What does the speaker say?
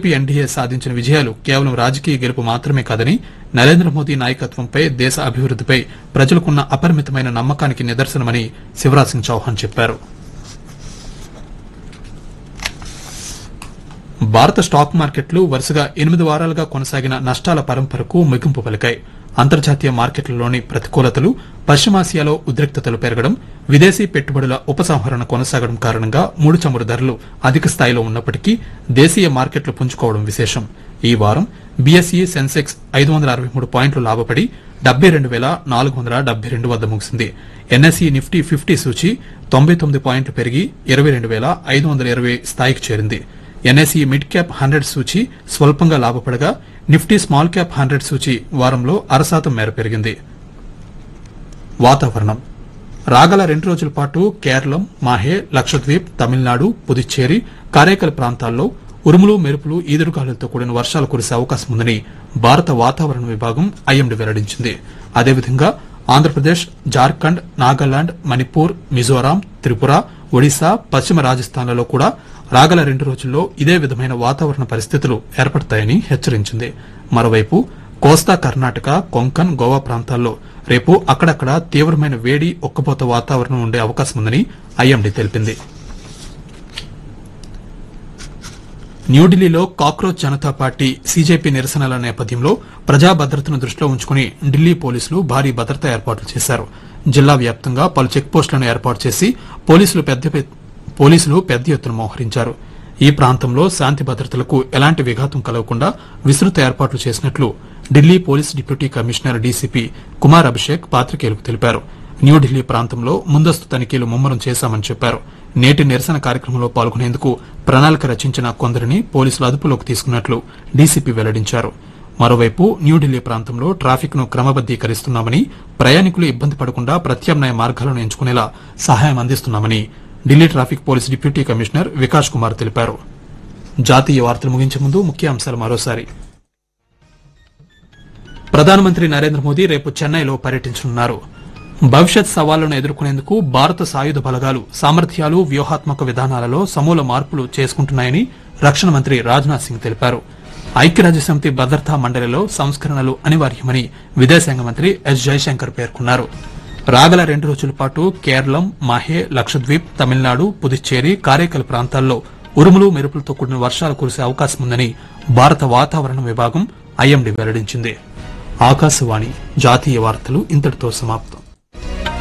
BJP NDA సాధించిన విజయాలు కేవలం రాజకీయ గెలుపు మాత్రమే కాదని నరేంద్ర మోదీ నాయకత్వంపై దేశ అభివృద్దిపై ప్రజలకున్న అపరిమితమైన నమ్మకానికి నిదర్శనమని శివరాజ్ సింగ్ చౌహాన్ చెప్పారు భారత స్టాక్ మార్కెట్లు వరుసగా ఎనిమిది వారాలుగా కొనసాగిన నష్టాల పరంపరకు ముగింపు పలికాయి అంతర్జాతీయ మార్కెట్లలోని ప్రతికూలతలు పశ్చిమాసియాలో ఉద్రిక్తతలు పెరగడం విదేశీ పెట్టుబడుల ఉపసంహరణ కొనసాగడం కారణంగా ముడి చమురు ధరలు అధిక స్థాయిలో ఉన్నప్పటికీ దేశీయ మార్కెట్లు పుంజుకోవడం విశేషం ఈ వారం బీఎస్ఈ సెన్సెక్స్ ఐదు వందల అరవై మూడు పాయింట్లు లాభపడి డెబ్బై రెండు వేల నాలుగు వందల డెబ్బై రెండు వద్ద ముగిసింది ఎన్ఎస్ఈ నిఫ్టీ ఫిఫ్టీ సూచి తొంభై తొమ్మిది పాయింట్లు పెరిగి ఇరవై రెండు వేల ఐదు వందల ఇరవై స్థాయికి చేరింది ఎన్ఎస్ఈ మిడ్ క్యాప్ హండ్రెడ్ సూచి స్వల్పంగా లాభపడగా నిఫ్టీ స్మాల్ క్యాప్ హండ్రెడ్ సూచి వారంలో అరశాతం మేర పెరిగింది వాతావరణం రాగల రెండు రోజుల పాటు కేరళం మాహే లక్షద్వీప్ తమిళనాడు పుదుచ్చేరి కారైకల్ ప్రాంతాల్లో ఉరుములు మెరుపులు ఈదురుగాలులతో కూడిన వర్షాలు కురిసే అవకాశం ఉందని భారత వాతావరణ విభాగం ఐఎండీ వెల్లడించింది అదేవిధంగా ఆంధ్రప్రదేశ్ జార్ఖండ్ నాగాలాండ్ మణిపూర్ మిజోరాం త్రిపుర ఒడిశా పశ్చిమ రాజస్థాన్లలో కూడా రాగల రెండు రోజుల్లో ఇదే విధమైన వాతావరణ పరిస్థితులు ఏర్పడతాయని హెచ్చరించింది మరోవైపు కోస్తా కర్ణాటక కొంకన్ గోవా ప్రాంతాల్లో రేపు అక్కడక్కడ తీవ్రమైన వేడి ఒక్కపోత వాతావరణం ఉండే అవకాశం ఉందని ఐఎండీ తెలిపింది న్యూఢిల్లీలో కాక్రోచ్ జనతా పార్టీ సీజేపీ నిరసనల నేపథ్యంలో ప్రజా భద్రతను దృష్టిలో ఉంచుకుని ఢిల్లీ పోలీసులు భారీ భద్రతా ఏర్పాట్లు చేశారు జిల్లా వ్యాప్తంగా పలు చెక్ పోస్టులను ఏర్పాటు చేసి పోలీసులు పెద్ద పోలీసులు పెద్ద ఎత్తున మోహరించారు ఈ ప్రాంతంలో శాంతి భద్రతలకు ఎలాంటి విఘాతం కలగకుండా విస్తృత ఏర్పాట్లు చేసినట్లు Delhi police deputy commissioner DCP Kumar Abhishek పాత్రికేయులకు తెలిపారు న్యూఢిల్లీ ప్రాంతంలో ముందస్తు తనిఖీలు ముమ్మరం చేశామని చెప్పారు నేటి నిరసన కార్యక్రమంలో పాల్గొనేందుకు ప్రణాళిక రచించిన కొందరిని పోలీసులు అదుపులోకి తీసుకున్నట్లు డీసీపీ వెల్లడించారు మరోవైపు న్యూఢిల్లీ ప్రాంతంలో ట్రాఫిక్ ను క్రమబద్దీకరిస్తున్నామని ప్రయాణికులు ఇబ్బంది పడకుండా ప్రత్యామ్నాయ మార్గాలను ఎంచుకునేలా సహాయం అందిస్తున్నామని Delhi traffic police deputy commissioner Vikas Kumar తెలిపారు జాతీయ వార్తలు ముగించే ముందు ముఖ్యాంశాలు మరోసారి ప్రధానమంత్రి నరేంద్ర మోదీ రేపు చెన్నైలో పర్యటించనున్నారు భవిష్యత్ సవాళ్లను ఎదుర్కొనేందుకు భారత సాయుధ బలగాలు సామర్థ్యాలు వ్యూహాత్మక విధానాలలో సమూల మార్పులు చేసుకుంటున్నాయని రక్షణ మంత్రి రాజ్నాథ్ సింగ్ తెలిపారు ఐక్యరాజ్యసమితి భద్రతా మండలిలో సంస్కరణలు అనివార్యమని విదేశాంగ మంత్రి ఎస్ జయశంకర్ పేర్కొన్నారు రాగల రెండు రోజుల పాటు కేరళం మాహే లక్షద్వీప్ తమిళనాడు పుదుచ్చేరి కారైకల్ ప్రాంతాల్లో ఉరుములు మెరుపులతో కూడిన వర్షాలు కురిసే అవకాశం ఉందని భారత వాతావరణ విభాగం ఐఎండీ వెల్లడించింది ఆకాశవాణి జాతీయ వార్తలు ఇంతటితో సమాప్తం